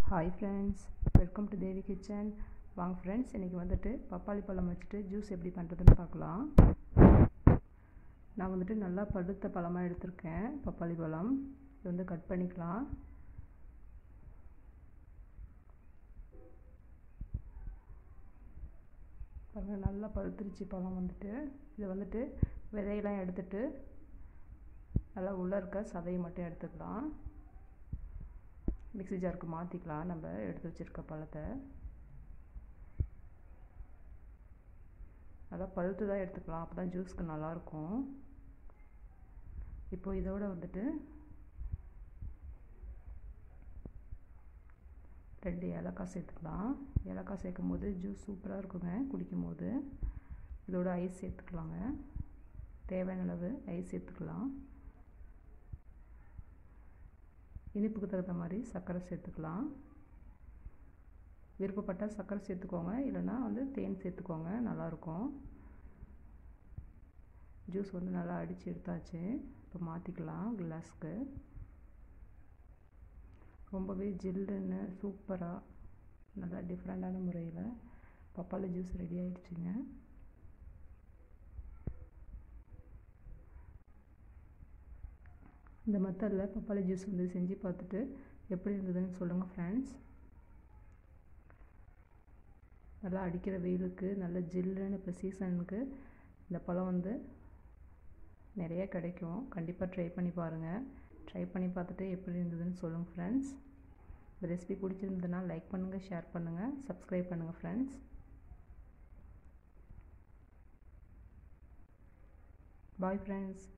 hi friends welcome to Devi kitchen வாங்க friends இன்றைக்கி வந்துட்டு பப்பாளி பழம் வச்சுட்டு ஜூஸ் எப்படி பண்ணுறதுன்னு பார்க்கலாம் நான் வந்துட்டு நல்லா பழுத்த பழமாக எடுத்திருக்கேன் பப்பாளி பழம் இது வந்து கட் பண்ணிக்கலாம் பாருங்கள் நல்லா பழுத்துருச்சு பழம் வந்துட்டு இதை வந்துட்டு விதையெல்லாம் எடுத்துட்டு நல்லா உள்ளே இருக்க சதையை மட்டும் எடுத்துக்கலாம் மிக்ஸி ஜாருக்கு மாற்றிக்கலாம் நம்ம எடுத்து வச்சுருக்க பழத்தை அதான் பழுத்து தான் எடுத்துக்கலாம் அப்போ தான் ஜூஸ்க்கு நல்லாயிருக்கும் இப்போ இதோட வந்துட்டு ரெண்டு ஏலக்காய் சேர்த்துக்கலாம் ஏலக்காய் சேர்க்கும் போது ஜூஸ் சூப்பராக இருக்குங்க குடிக்கும் போது இதோட ஐஸ் சேர்த்துக்கலாங்க தேவையான அளவு ஐஸ் சேர்த்துக்கலாம் இனிப்புக்கு தகுந்த மாதிரி சர்க்கரை சேர்த்துக்கலாம் விருப்பப்பட்டால் சர்க்கரை சேர்த்துக்கோங்க இல்லைன்னா வந்து தேன் சேர்த்துக்கோங்க நல்லாயிருக்கும் ஜூஸ் வந்து நல்லா அடித்து எடுத்தாச்சு இப்போ மாற்றிக்கலாம் கிளாஸ்க்கு ரொம்பவே ஜில்லுன்னு சூப்பராக நல்லா டிஃப்ரெண்ட்டான முறையில் பப்பாளி ஜூஸ் ரெடி ஆகிடுச்சிங்க இந்த மெத்தடில் பப்பாளி ஜூஸ் வந்து செஞ்சு பார்த்துட்டு எப்படி இருந்ததுன்னு சொல்லுங்கள் ஃப்ரெண்ட்ஸ் நல்லா அடிக்கிற வெயிலுக்கு நல்ல ஜில்லுன்னு இப்போ சீசனுக்கு இந்த பழம் வந்து நிறைய கிடைக்கும் கண்டிப்பாக ட்ரை பண்ணி பாருங்கள் ட்ரை பண்ணி பார்த்துட்டு எப்படி இருந்ததுன்னு சொல்லுங்கள் ஃப்ரெண்ட்ஸ் இந்த ரெசிபி பிடிச்சிருந்ததுன்னா லைக் பண்ணுங்கள் ஷேர் பண்ணுங்கள் சப்ஸ்கிரைப் பண்ணுங்கள் ஃப்ரெண்ட்ஸ் பாய் ஃப்ரெண்ட்ஸ்